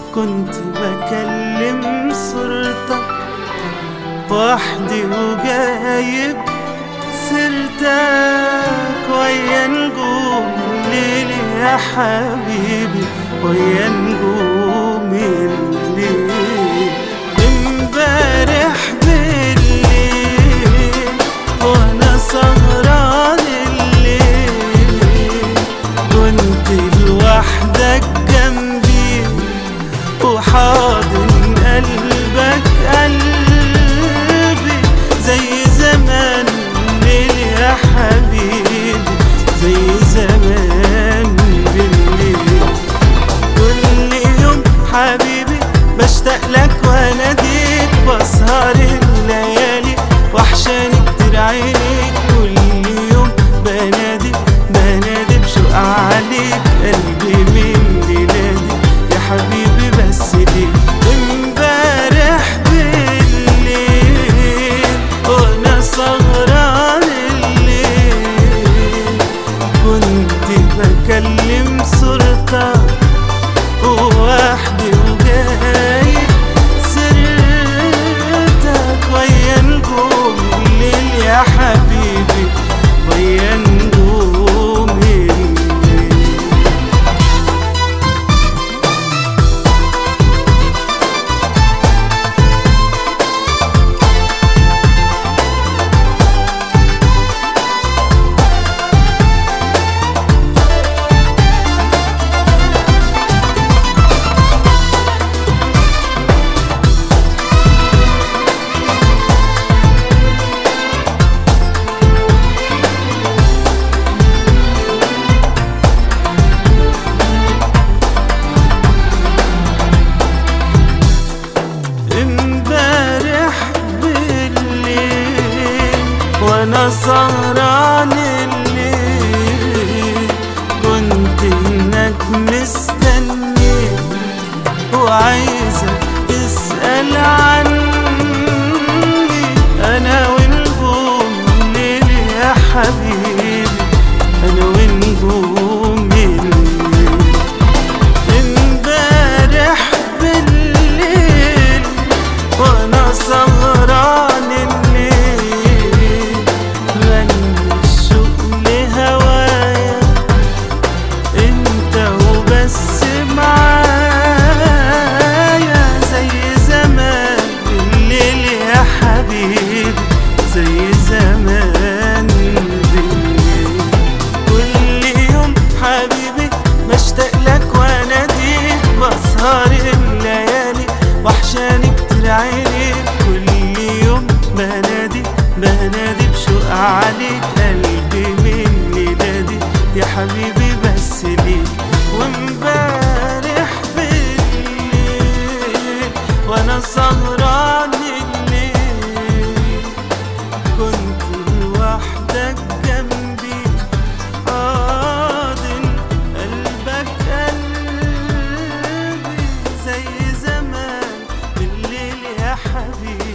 كنت بكلم صورتك وحدي وجايب سيرتك ويا نجوم الليل يا حبيبي ويا نجوم الليل امبارح بالليل وانا سهران الليل كنت لوحدك جنبي وحاضن قلبك قلبي زي زمان الليل يا حبيبي زي زمان بالليل كل يوم حبيبي بشتاق لك واناديك بسهر الليالي وحشاني كتير عينيك كل يوم بنادي بنادي بشوق عليك قلبي من ليلادي يا حبيبي بس ليك امبارح بالليل وانا سهران الليل كنت بكلم صورتك وحدي وجايب سيرتك ويا نجوم الليل يا حبيبي ويا نجوم الليل امبارح بالليل وانا سهران الليل كنت هناك مستني وعايزة تسأل عني انا ونجوم الليل يا حبيبي انا ونجوم الليل امبارح بالليل وانا سهران الليل غني الشوق لهوايا انت وبس معايا زي زمان بالليل يا حبيبي زي زمان بالليل كل يوم حبيبي بشتاق لك واناديك بسهر الليالي وحشاني كتير عينيك كل يوم بنادي بنادي بشوق عليك قلبي من ليلادي يا حبيبي بس ليك وامبارح بالليل وانا سهران الليل كنت لوحدك جنبي حاضن قلبك قلبي زي زمان بالليل يا حبيبي